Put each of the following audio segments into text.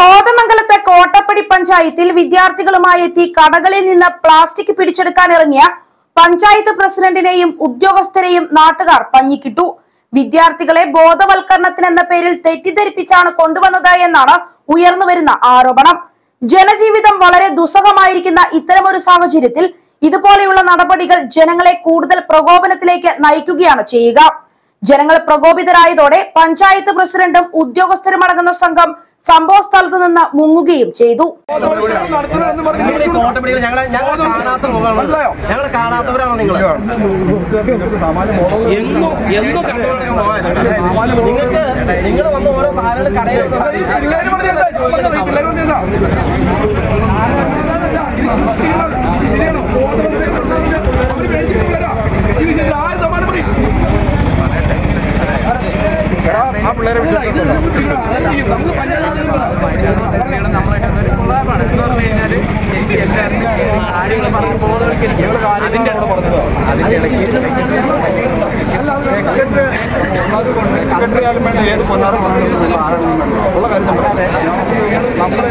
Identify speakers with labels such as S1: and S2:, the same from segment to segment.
S1: കോതമംഗലത്തെ കോട്ടപ്പടി പഞ്ചായത്തിൽ വിദ്യാർത്ഥികളുമായി എത്തി കടകളിൽ നിന്ന് പ്ലാസ്റ്റിക് പിടിച്ചെടുക്കാനിറങ്ങിയ പഞ്ചായത്ത് പ്രസിഡന്റിനെയും ഉദ്യോഗസ്ഥരെയും നാട്ടുകാർ പഞ്ഞിക്കിട്ടു വിദ്യാർത്ഥികളെ ബോധവൽക്കരണത്തിനെന്ന പേരിൽ തെറ്റിദ്ധരിപ്പിച്ചാണ് കൊണ്ടുവന്നത് എന്നാണ് ഉയർന്നുവരുന്ന ആരോപണം ജനജീവിതം വളരെ ദുസ്സഹമായിരിക്കുന്ന ഇത്തരമൊരു സാഹചര്യത്തിൽ ഇതുപോലെയുള്ള നടപടികൾ ജനങ്ങളെ കൂടുതൽ പ്രകോപനത്തിലേക്ക് നയിക്കുകയാണ് ചെയ്യുക ജനങ്ങൾ പ്രകോപിതരായതോടെ പഞ്ചായത്ത് പ്രസിഡന്റും ഉദ്യോഗസ്ഥരുമടങ്ങുന്ന സംഘം സംഭവ സ്ഥലത്ത് നിന്ന് മുങ്ങുകയും ചെയ്തു
S2: നിങ്ങൾ ഈ കോട്ടപ്പിടിയിൽ ഞങ്ങളെ ഞങ്ങൾ കാണാത്ത മുഖമാണ് ഞങ്ങൾ കാണാത്തവരാണ് നിങ്ങൾ എന്നും എന്നും കണ്ടുകൊണ്ടിരിക്കുന്ന മുഖമാണ് നിങ്ങൾക്ക് നിങ്ങൾ വന്ന് ഓരോ സാധനങ്ങൾ കടയിൽ
S3: ആ പിള്ളേരെ അതിന്റെ സെക്രട്ടറി ആയാലും വേണ്ട ഏത് പൊന്നാറും ഉള്ള കാര്യം നമ്മൾ നമ്മളെ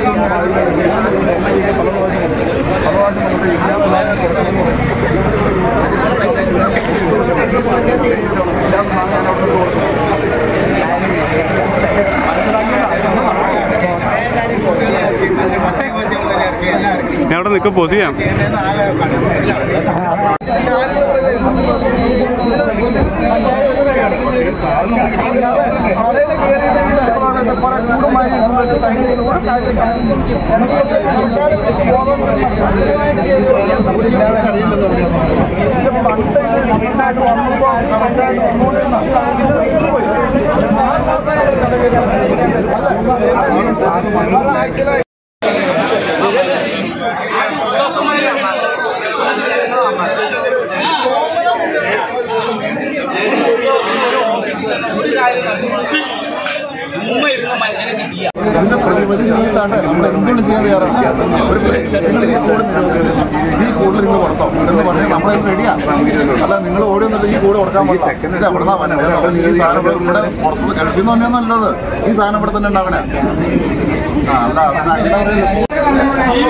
S4: ഞാൻ അവിടെ നിൽക്കും പോസ് ചെയ്യാം
S3: ഇതിന്റെ പ്രതിപതി നിമിത്താണ് നമ്മൾ എന്തുകൊണ്ട് ചെയ്യാൻ തയ്യാറാണ് ഒരു പ്ലേ- നിങ്ങൾ ഈ കൂടെ നിരോധിച്ച് ഈ കൂടുതൽ നിങ്ങൾ കൊടുത്തോ എന്ന് പറഞ്ഞാൽ നമ്മളത് റെഡിയാ അല്ല നിങ്ങൾ ഓടി വന്നിട്ട് ഈ കൂടെ കൊടുക്കാൻ പറ്റില്ല ഇത് എവിടുന്നാ വന്നത് നമ്മൾ ഈ സാധനം ഇവിടെ ഇവിടെ പുറത്ത് ഗൾഫിൽ നിന്ന് തന്നെയാണുള്ളത് ഈ സാധനം ഇവിടെ തന്നെ ഉണ്ടാവണേ ആ അല്ല അതിന് അങ്ങനെ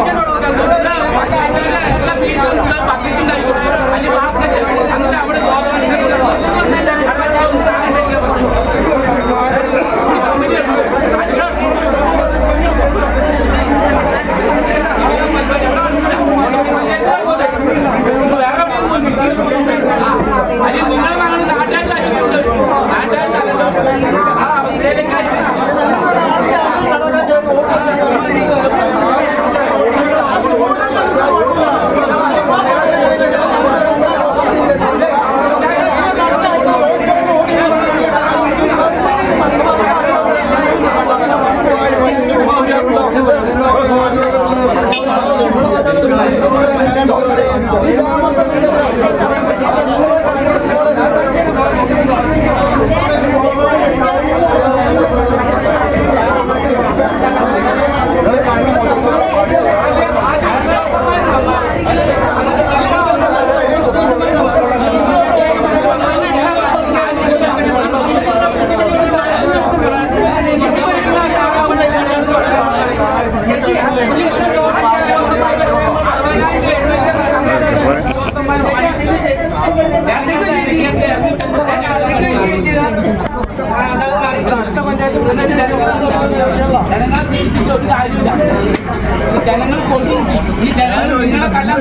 S5: ജനങ്ങൾ കൊണ്ടു ഈ ജനങ്ങൾ നിങ്ങളെ കണ്ടാൽ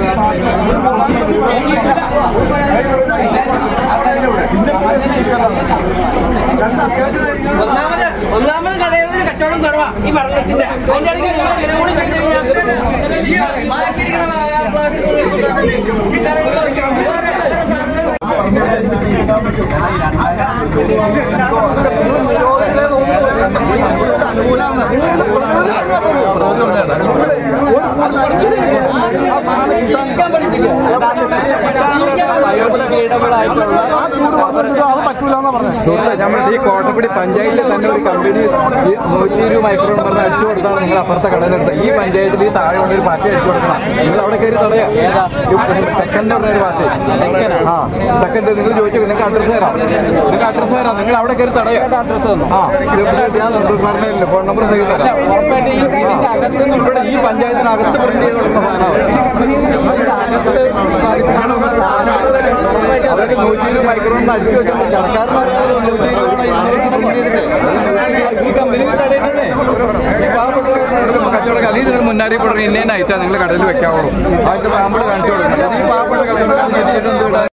S5: ഒന്നാമത് ഒന്നാമത് കടകളിൽ കച്ചവടം കുറവാ ഈ വെള്ളത്തിന്റെ അതിന്റെ ഇടയ്ക്ക് നിങ്ങൾ ഇതിനെ കൂടി ചെയ്ത് കഴിഞ്ഞാൽ ഈ ബാക്കിയിരിക്കണ പ്ലാസ്റ്റിക് ഈ കടകളിൽ വെക്കണം
S6: സുഹൃത്തെ നമ്മൾ ഈ കോട്ടപ്പടി പഞ്ചായത്തിൽ തന്നെ ഒരു കമ്പനി ഈ നൂറ്റി ഇരുപത് മൈക്രോൺ പറഞ്ഞ് അടിച്ചു കൊടുത്താണ് നിങ്ങൾ അപ്പുറത്തെ കടയിലെടുത്ത് ഈ പഞ്ചായത്തിൽ ഈ താഴെ കൊണ്ട് ഒരു പാർട്ടി അടിച്ചു കൊടുക്കണം നിങ്ങൾ അവിടെ കയറി തടയാ സെക്കൻഡ് പറഞ്ഞ ഒരു പാർട്ടി ആ സെക്കൻഡ് നിങ്ങൾ ചോദിച്ചു നിങ്ങൾക്ക് അഡ്രസ് തരാം നിങ്ങൾക്ക് അഡ്രസ് തരാം നിങ്ങൾ അവിടെ കയറി തടയാ അഡ്രസ് ആ ഇത് ഞാൻ നമ്പർ പറഞ്ഞില്ല ഫോൺ നമ്പർ സഹിതം തരാം ഇവിടെ ഈ പഞ്ചായത്തിനകത്ത് പ്രിന്റ് ചെയ്ത് കൊടുക്കുന്ന സാധനമാണ് അവർക്ക് നൂറ്റി ഇരുപത് മൈക്രോൺ അടിച്ചു വെച്ചാൽ കടക്കാരന്മാർ നൂറ്റി ഈ കമ്പനി തടയുന്നതേ ഈ പാവപ്പെട്ട കച്ചവടക്കാർ അല്ലെങ്കിൽ നിങ്ങൾ മുന്നറിയിപ്പ് ഉടനെ ഇന്നേനായിട്ടാണ് നിങ്ങൾ കടയിൽ വെക്കാവുള്ളൂ അതിന്റെ പാമ്പ് കാണിച്ചു കൊടുക്കണം ഈ പാവപ്പെട്ട കച്ചവടക്കാർ